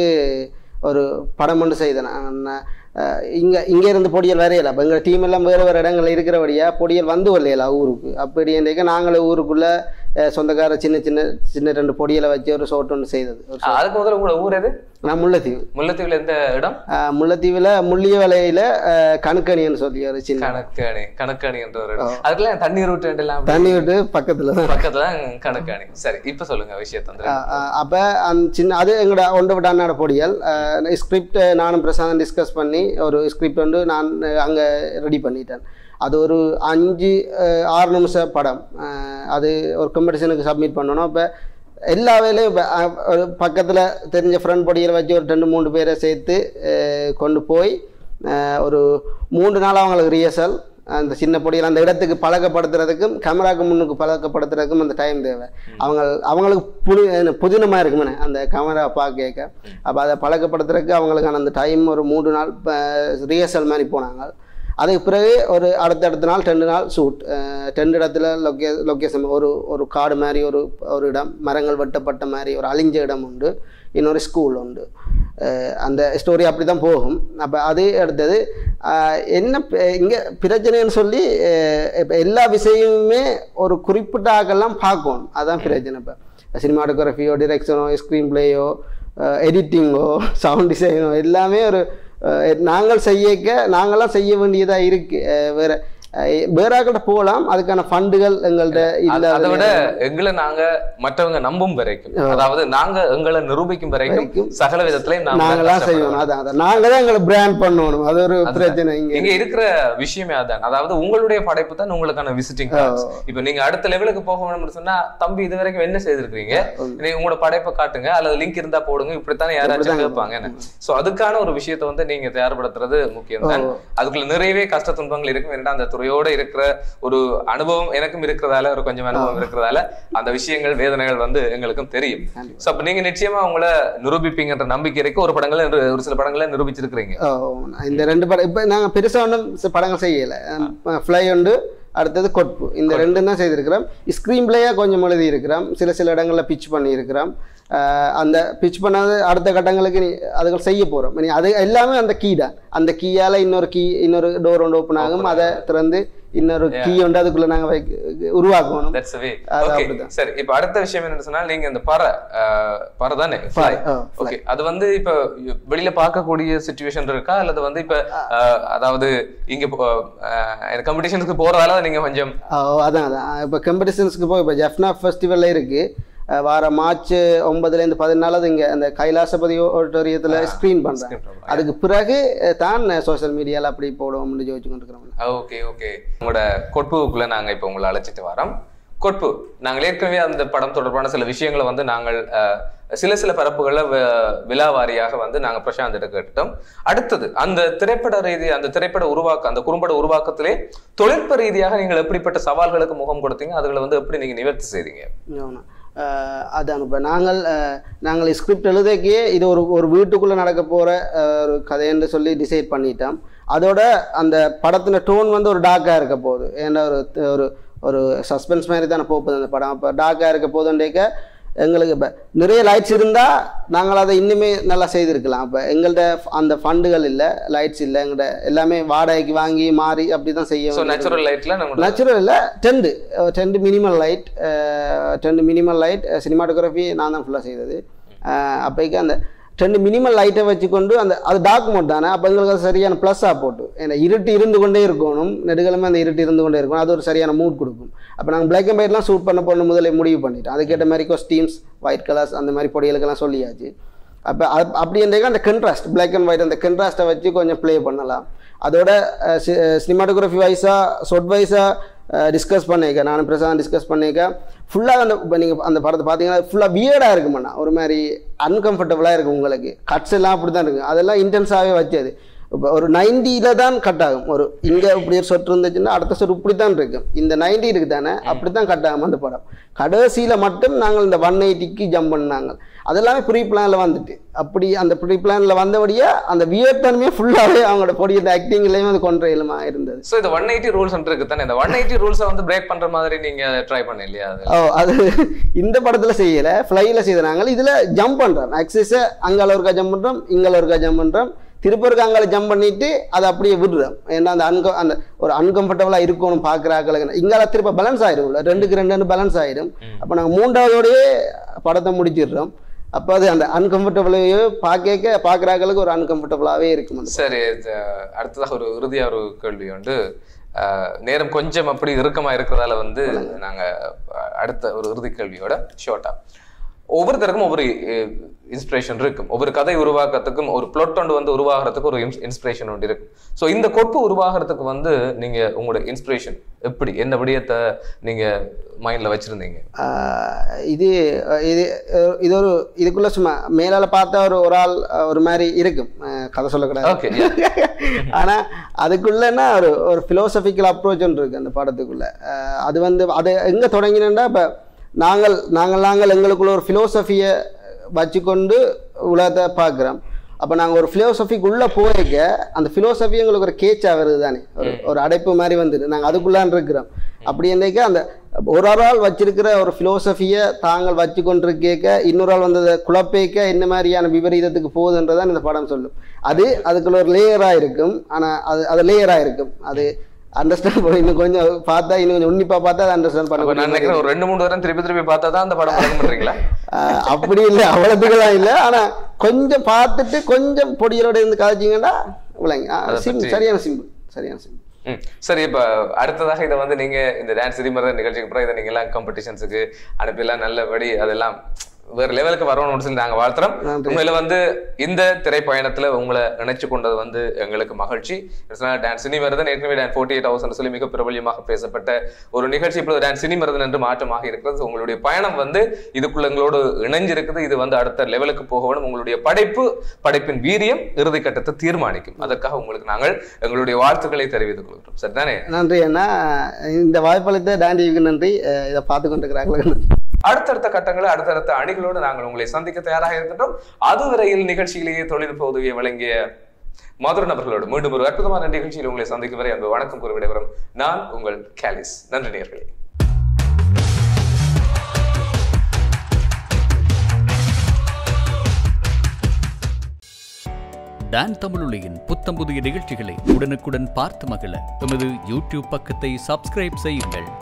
ஒரு படம் ஒன்று செய்தேன் நான் இங்கே இங்கே இருந்து பொடியல் வரையல அப்போ எங்கள் டீம் எல்லாம் வேறு வேறு இடங்களில் இருக்கிறபடியா பொடியல் வந்து வரலையில ஊருக்கு அப்படி என்றைக்கு நாங்களே ஊருக்குள்ளே சொந்தக்கார சின்ன சின்ன சின்ன ரெண்டு பொடியலை வச்சு ஒரு ஷோட் ஒன்று செய்தது ஒரு ஆஹ், அதுக்கு முதல்ல உங்களோட ஊர் எது நான் முல்லைத்தீவு முல்லைத்தீவுல எந்த இடம் அஹ் முல்லைத்தீவில் முள்ளிய வலையில் கணுக்கணின்னு சொல்லி ஒரு சின்ன கணக்கணி கணக்கணி என்ற ஒரு இடம் அதுக்கெல்லாம் தண்ணீர் ரூட் எல்லாம் தண்ணி விட்டு பக்கத்தில் தான் பக்கத்துல தான் கணக்கணி சரி இப்ப சொல்லுங்க விஷயத்த வந்து அப்போ அந்த சின்ன அது எங்களோட ஒன்று விட அண்ணாட பொடியல் ஸ்கிரிப்ட் நானும் பிரசாந்தம் டிஸ்கஸ் பண்ணி ஒரு ஸ்கிரிப்ட் வந்து நான் அங்கே ரெடி பண்ணிட்டேன் அது ஒரு அஞ்சு அஹ், ஆறு நிமிஷ படம் அஹ், அது ஒரு காம்படிஷனுக்கு சப்மிட் பண்ணணும் இப்போ எல்லா வேலையும் இப்போ ஒரு பக்கத்தில் தெரிஞ்ச ஃப்ரெண்ட் பொடியில் வச்சு ஒரு ரெண்டு மூணு பேரை சேர்த்து அஹ், கொண்டு போய் அஹ், ஒரு மூன்று நாள் அவங்களுக்கு ரிஹர்சல் அந்த சின்ன பொடியில் அந்த இடத்துக்கு பழக்கப்படுத்துறதுக்கும் கேமராக்கு முன்னுக்கு பழக்கப்படுத்துறதுக்கும் அந்த டைம் தேவை அவங்க அவங்களுக்கு புது என்ன, புதினமாக இருக்குமே அந்த கேமரா பார்க்க அப்போ அதை பழக்கப்படுத்துறதுக்கு அவங்களுக்கான அந்த டைம் ஒரு மூன்று நாள் ரிஹர்சல் மாதிரி போனாங்க அதுக்கு பிறகு ஒரு அடுத்தடுத்த நாள் ரெண்டு நாள் ஷூட் ரெண்டு இடத்துல லொக்கே லொக்கேஷன் ஒரு ஒரு காடு மாதிரி ஒரு ஒரு இடம் மரங்கள் வெட்டப்பட்ட மாதிரி ஒரு அழிஞ்ச இடம் உண்டு இன்னொரு ஸ்கூல் உண்டு அஹ் அந்த ஸ்டோரி அப்படி தான் போகும் அப்போ அது அடுத்தது அஹ் என்ன இங்கே பிரச்சனைன்னு சொல்லி இப்போ எல்லா விஷயமுமே ஒரு குறிப்பிட்ட ஆக்கெல்லாம் பார்க்கணும் அதான் பிரச்சனை இப்போ சினிமாட்டோகிராஃபியோ டிரெக்ஷனோ ஸ்க்ரீன் பிளேயோ எடிட்டிங்கோ சவுண்ட் டிசைனோ எல்லாமே ஒரு அஹ், நாங்கள் செய்யக்க நாங்களாம் செய்ய வேண்டியதாக இருக்குது வேற அஹ், வேற ஆக்கிட்ட போகலாம் அதுக்கான ஃபண்டுகள் எங்கள்கிட்ட அது- அதை விட இல்லாத எங்களை நாங்க மற்றவங்க நம்பும் வரைக்கும் அதாவது நாங்க எங்களை நிரூபிக்கும் வரைக்கும் வரைக்கும் சகல விதத்திலையும் நாம நாங்களாம் கஷ்டப்பட செய்யணும் அதான் அதான் நாங்கள் தான் எங்களை பிராண்ட் பண்ணணும் அது ஒரு பிரச்சனை இங்கே இங்க இருக்கிற விஷயமே அதான் அதாவது உங்களுடைய படைப்பு தான் உங்களுக்கான விசிட்டிங் கார்ட்ஸ் இப்ப நீங்க அடுத்த லெவலுக்கு போக வேணும்னு சொன்னா தம்பி இது வரைக்கும் என்ன செய்திருக்கீங்க நீங்க உங்களோட படைப்பை காட்டுங்க அல்லது லிங்க் இருந்தா போடுங்க இப்படித்தானே யாராச்சும் கேட்பாங்க சோ அதுக்கான ஒரு விஷயத்தை வந்து நீங்க தயார்படுத்துறது முக்கியம் தான் அதுக்குள்ள நிறையவே கஷ்ட துன்பங்கள் இருக்கும் ஏன்னா அந்த துறையோட இருக்கிற ஒரு அனுபவம் எனக்கும் இருக்கிறதால ஒரு கொஞ்சம் அனுபவம் இருக்கிறதால அந்த விஷயங்கள் வேதனைகள் வந்து எங்களுக்கும் தெரியும் சோ அப்ப நீங்க நிச்சயமா உங்களை நிரூபிப்பீங்கன்ற நம்பிக்கை இருக்கு ஒரு படங்களை ஒரு சில படங்களை நிரூபிச்சிருக்கிறீங்க ஓ, இந்த ரெண்டு படம் இப்போ நாங்கள் பெருசாக ஒன்றும் படங்கள் செய்யலை ஃப்ளை உண்டு அடுத்தது கொட்பு இந்த ரெண்டும் தான் செய்திருக்கிறோம் ஸ்க்ரீன் பிளேயாக கொஞ்சம் எழுதி இருக்கிறோம் சில சில இடங்களில் பிச் பண்ணியிருக்கிறோம் அஹ் அந்த பிச் பண்ணாத அடுத்த கட்டங்களுக்கு நீ அதுகள் செய்ய போகிறோம் நீ அது எல்லாமே அந்த கீ தான் அந்த கீயால் இன்னொரு கீ இன்னொரு டோர் ஒன்று ஓப்பன் ஆகும் அதை திறந்து இன்னொரு கீ உண்டு அதுக்குள்ளே நாங்கள் உருவாக்கணும் தட்ஸ் வே அது ஓகே அப்படிதான். சரி இப்போ அடுத்த விஷயம் என்ன சொன்னா நீங்க இந்த பறை அஹ், பறை தானே fly. ஆ, ஓகே அது வந்து இப்ப வெளியில பார்க்கக்கூடிய சுச்சுவேஷன் இருக்கா அல்லது வந்து இப்ப அஹ், அதாவது இங்க காம்படிஷனுக்கு போறதால நீங்க கொஞ்சம் ஆ, அதான் அதான் இப்போ காம்படிஷன்ஸ்க்கு போய் இப்போ ஜெஃப்னா ஃபெஸ்டிவலில் இருக்குது வார மார்ச் ஒன்பதுலேருந்து பதினாலு அது இங்கே அந்த கைலாசபதி ஆடிட்டோரியத்தில் ஸ்க்ரீன் பண்ணுறாங்க பண்றாங்க. அதுக்கு பிறகு அஹ், தான் சோஷியல் மீடியாவில் அப்படி போடுவோம்னு யோசிச்சு கொண்டிருக்கிறோம் ஓகே ஓகே உங்களோட கொட்புக்குள்ள நாங்க இப்ப உங்களை அழைச்சிட்டு வரோம் கொட்பு நாங்கள் ஏற்கனவே அந்த படம் தொடர்பான சில விஷயங்களை வந்து நாங்கள் அஹ், சில சில பரப்புகளில் விழா வாரியாக வந்து நாங்க பிரசாந்த் கேட்டுட்டோம் அடுத்தது அந்த திரைப்பட ரீதி அந்த திரைப்பட உருவாக்க அந்த குறும்பட உருவாக்கத்திலே தொழில்நுட்ப ரீதியாக நீங்கள் எப்படிப்பட்ட சவால்களுக்கு முகம் கொடுத்தீங்க அதுகளை வந்து எப்படி நீங்க நிவர்த்தி செய்தீங்க ஆமாம் அதான் இப்போ நாங்கள் அஹ், நாங்கள் ஸ்கிரிப்ட் எழுதக்கே இது ஒரு ஒரு வீட்டுக்குள்ளே நடக்க போகிற ஒரு கதைன்னு சொல்லி டிசைட் பண்ணிட்டோம் அதோட அந்த படத்தின டோன் வந்து ஒரு டார்க்காக இருக்க போகுது ஏன்னா ஒரு ஒரு ஒரு சஸ்பென்ஸ் மாதிரி தானே போகுது அந்த படம் அப்போ டார்க்காக இருக்க போதுன்றேக்க எங்களுக்கு இப்போ நிறைய லைட்ஸ் இருந்தால் நாங்கள் அதை இன்னுமே நல்லா செய்திருக்கலாம் அப்போ எங்கள்கிட்ட அந்த ஃபண்டுகள் இல்லை லைட்ஸ் இல்லை எங்கள்கிட்ட எல்லாமே வாடகைக்கு வாங்கி மாறி அப்படி தான் செய்ய ஸோ வேண்டியது. நேச்சுரல் லைட்ல நம்ம நேச்சுரல் இல்லை tent tent minimal light tent minimal light cinematography நான் தான் ஃபுல்லாக செய்தது அப்போக்கு அந்த டென்ட் மினிமல் லைட்டை வச்சுக்கொண்டு அந்த அது டார்க் மோட் தானே அப்போ எங்களுக்கு அது சரியான ப்ளஸ்ஸாக போட்டு ஏன்னா இருட்டு இருந்து கொண்டே இருக்கணும் நெடுகளுமே அந்த இருட்டு இருந்து கொண்டே இருக்கணும் அது ஒரு சரியான மூட் கொடுக்கும் அப்போ நாங்கள் பிளாக் அண்ட் ஒயிட்லாம் ஷூட் பண்ண போன முதல்ல முடிவு பண்ணிட்டோம் அதுக்கேற்ற மாதிரி கொஸ்டீம்ஸ் ஒயிட் கலர்ஸ் அந்த மாதிரி பொடிகளுக்கெல்லாம் சொல்லியாச்சு அப்போ அது அப்படி என்றைக்கு அந்த கண்ட்ராஸ்ட் பிளாக் அண்ட் ஒயிட் அந்த கண்ட்ராஸ்ட்டை வச்சு கொஞ்சம் ப்ளே பண்ணலாம் அதோட சினிமாட்டோகிராஃபி வைஸாக சொட் வைஸாக டிஸ்கஸ் பண்ணிக்க நானும் பிரசாந்த் டிஸ்கஸ் பண்ணிக்க ஃபுல்லாக அந்த இப்போ நீங்கள் அந்த படத்தை பார்த்தீங்கன்னா ஃபுல்லாக வியர்டாக இருக்குமாண்ணா ஒரு மாதிரி அன்கம்ஃபர்டபுளாக இருக்கும் உங்களுக்கு கட்ஸ் எல்லாம் அப்படி தான் இருக்கும் அதெல்லாம் இன்டென்ஸாகவே வச்சது இப்போ ஒரு நைன்டியில் தான் கட் ஆகும் ஒரு இங்கே இப்படி ஒரு சொட்டு இருந்துச்சுன்னா அடுத்த சொட்டு இப்படி தான் இருக்கும் இந்த நைன்டி இருக்கு தானே அப்படி தான் கட் ஆகும் அந்த படம் கடைசியில் மட்டும் நாங்கள் இந்த ஒன் எயிட்டிக்கு ஜம்ப் பண்ணாங்க அதெல்லாமே ப்ரீ பிளானில் வந்துட்டு அப்படி அந்த ப்ரீ பிளானில் வந்தபடியே அந்த வியர்த்தனமே ஃபுல்லாகவே அவங்களோட பொடி இந்த ஆக்டிங்லேயும் அது கொன்ற இயலுமா இருந்தது ஸோ இந்த ஒன் எயிட்டி ரூல்ஸ் இருக்கு தானே இந்த ஒன் எயிட்டி ரூல்ஸை வந்து பிரேக் பண்ற மாதிரி நீங்க ட்ரை பண்ண இல்லையா அது ஓ அது இந்த படத்தில் செய்யலை ஃப்ளையில் செய்த நாங்கள் இதில் ஜம்ப் பண்ணுறோம் ஆக்சிஸை அங்கால ஒருக்கா ஜம்ப் பண்ணுறோம் இங்கால ஒருக்கா ஜம்ப் பண்ணுறோம் திருப்பூருக்கு அங்கால ஜம்ப் பண்ணிட்டு அதை அப்படியே விடுறோம் ஏன்னா அந்த அன்க அந்த ஒரு அன்கம்ஃபர்டபுளாக இருக்கணும் பார்க்குற ஆக்களுக்கு இங்கால திருப்ப பேலன்ஸ் ஆயிடும்ல ரெண்டுக்கு ரெண்டு ரெண்டு பேலன்ஸ் ஆயிடும் அப்போ நாங்கள் மூன்றாவதோடயே படத்தை முடிச்சிடுறோம் அப்போ அது அந்த அன்கம்ஃபர்டபுளையோ பார்க்க பார்க்குற ஆக்களுக்கு ஒரு அன்கம்ஃபர்டபுளாகவே இருக்கும் அந்த சரி இது, அடுத்ததாக ஒரு இறுதியா ஒரு கேள்வி உண்டு அஹ், நேரம் கொஞ்சம் அப்படி இறுக்கமா இருக்கிறதால வந்து நாங்க அஹ், அடுத்த ஒரு இறுதி கேள்வியோட ஷார்ட்டா ஒவ்வொருத்தருக்கும் ஒவ்வொரு இன்ஸ்பிரேஷன் இருக்கும் ஒவ்வொரு கதை உருவாக்கத்துக்கும் ஒரு plot ஒன்று வந்து உருவாகிறதுக்கு ஒரு இன்ஸ்பிரேஷன் ஒன்று இருக்கும் ஸோ இந்த கொப்பு உருவாகிறதுக்கு வந்து நீங்க உங்களோட இன்ஸ்பிரேஷன் எப்படி என்ன விடயத்தை நீங்க மைண்ட்ல வச்சிருந்தீங்க ஆஹ் இது அஹ் இது அஹ் இது ஒரு இதுக்குள்ள சும்மா மேலால பார்த்தா ஒரு ஒரு ஆள் அஹ் ஒரு மாதிரி இருக்கும் அஹ் கதை சொல்லக்கூடாது ஓகே ஆனா அதுக்குள்ளன்னா ஒரு ஒரு philosophical அப்ரோச் ஒன்று இருக்கு அந்த படத்துக்குள்ள அஹ் அது வந்து அது எங்க தொடங்கினா இப்போ நாங்கள் நாங்கள் நாங்கள் எங்களுக்குள்ள ஒரு ஃபிலோசஃபியை வச்சுக்கொண்டு உலகத்தை பார்க்குறோம் அப்போ நாங்கள் ஒரு ஃபிலோசஃபிக்கு உள்ளே போயிருக்க அந்த ஃபிலோசஃபி எங்களுக்கு ஒரு கேச்சாக வருது தானே ஒரு ஒரு அடைப்பு மாதிரி வந்துட்டு நாங்கள் அதுக்குள்ளான் இருக்கிறோம் அப்படி என்னைக்க அந்த ஒரு ஒரு ஆள் வச்சிருக்கிற ஒரு ஃபிலோசஃபியை தாங்கள் வச்சு கொண்டிருக்க இன்னொரு ஆள் வந்து அதை குழப்பேக்க என்ன மாதிரியான விபரீதத்துக்கு போகுதுன்றதான் இந்த படம் சொல்லும் அது அதுக்குள்ள ஒரு லேயராக இருக்கும் ஆனால் அது அது லேயராக இருக்கும் அது அண்டர்ஸ்டாண்ட் பண்ண இன்னும் கொஞ்சம் பார்த்தா இன்னும் கொஞ்சம் உன்னிப்பா பார்த்தா அதை அண்டர்ஸ்டாண்ட் அப்ப பண்ண நான் நினைக்கிறேன் ஒரு ரெண்டு மூணு வாரம் திருப்பி திருப்பி பார்த்தா தான் அந்த படம் பழக்கம் பண்றீங்களா ஆஹ் அப்படி இல்லை அவ்வளோத்துக்குலாம் இல்லை ஆனா கொஞ்சம் பார்த்துட்டு கொஞ்சம் பொடியரோட இருந்து கதைச்சிங்கன்னா விளங்க அதை சிம் பற்றி- சரியான சிம்பிள் சரியான சிம்பிள் ம். சரி இப்ப அடுத்ததாக இதை வந்து நீங்க இந்த டான்ஸ் சினிமரன் நிகழ்ச்சிக்கு அப்புறம் இதை நீங்க எல்லாம் காம்படிஷன்ஸுக்கு அனுப்பிலாம் நல்லபடி அதெல்லாம் வேற லெவலுக்கு வரணும்னு சொல்லி நாங்க வாழ்த்துறோம் நன்றி. உண்மையில வந்து இந்த திரைப்பயணத்துல உங்களை இணைச்சு கொண்டது வந்து எங்களுக்கு மகிழ்ச்சி டான்ஸ் சினிமரதன் ஏற்கனவே டான் ஃபோர்ட்டி எயிட் ஹவர்ஸ் சொல்லி மிக பிரபல்யமாக பேசப்பட்ட ஒரு நிகழ்ச்சி இப்பொழுது டான்ஸ் சினிமரதன் என்று மாற்றமாக இருக்கிறது உங்களுடைய பயணம் வந்து இதுக்குள்ள எங்களோடு இணைஞ்சிருக்குது இது வந்து அடுத்த லெவலுக்கு போக வேணும் உங்களுடைய படைப்பு படைப்பின் வீரியம் இறுதி கட்டத்தை தீர்மானிக்கும் அதற்காக உங்களுக்கு நாங்கள் எங்களுடைய வாழ்த்துக்களை தெரிவித்துக் கொள்கிறோம் சரிதானே நன்றி அண்ணா இந்த வாய்ப்பளித்த டாண்டிக்கு நன்றி அஹ் இதை பார்த்து கொண்டிருக்கிறாங்களுக்கு நன்றி அடுத்தடுத்த கட்டங்களை அடுத்தடுத்த அணிகளோடு நாங்கள் உங்களை சந்திக்க தயாராக இருக்கின்றோம் அதுவரையில் நிகழ்ச்சியிலேயே தொழில்நுட்ப உதவியை வழங்கிய மதுர நபர்களோடு மீண்டும் ஒரு அற்புதமான நிகழ்ச்சியில் உங்களை சந்திக்கும் வரை அன்பு வணக்கம் கூறி விடைபெறும் நான் உங்கள் கேலிஸ் நன்றி நேர்களே டான் தமிழொலியின் புத்தம் புதிய நிகழ்ச்சிகளை உடனுக்குடன் பார்த்து மகிழ எமது யூடியூப் பக்கத்தை சப்ஸ்கிரைப் செய்யுங்கள்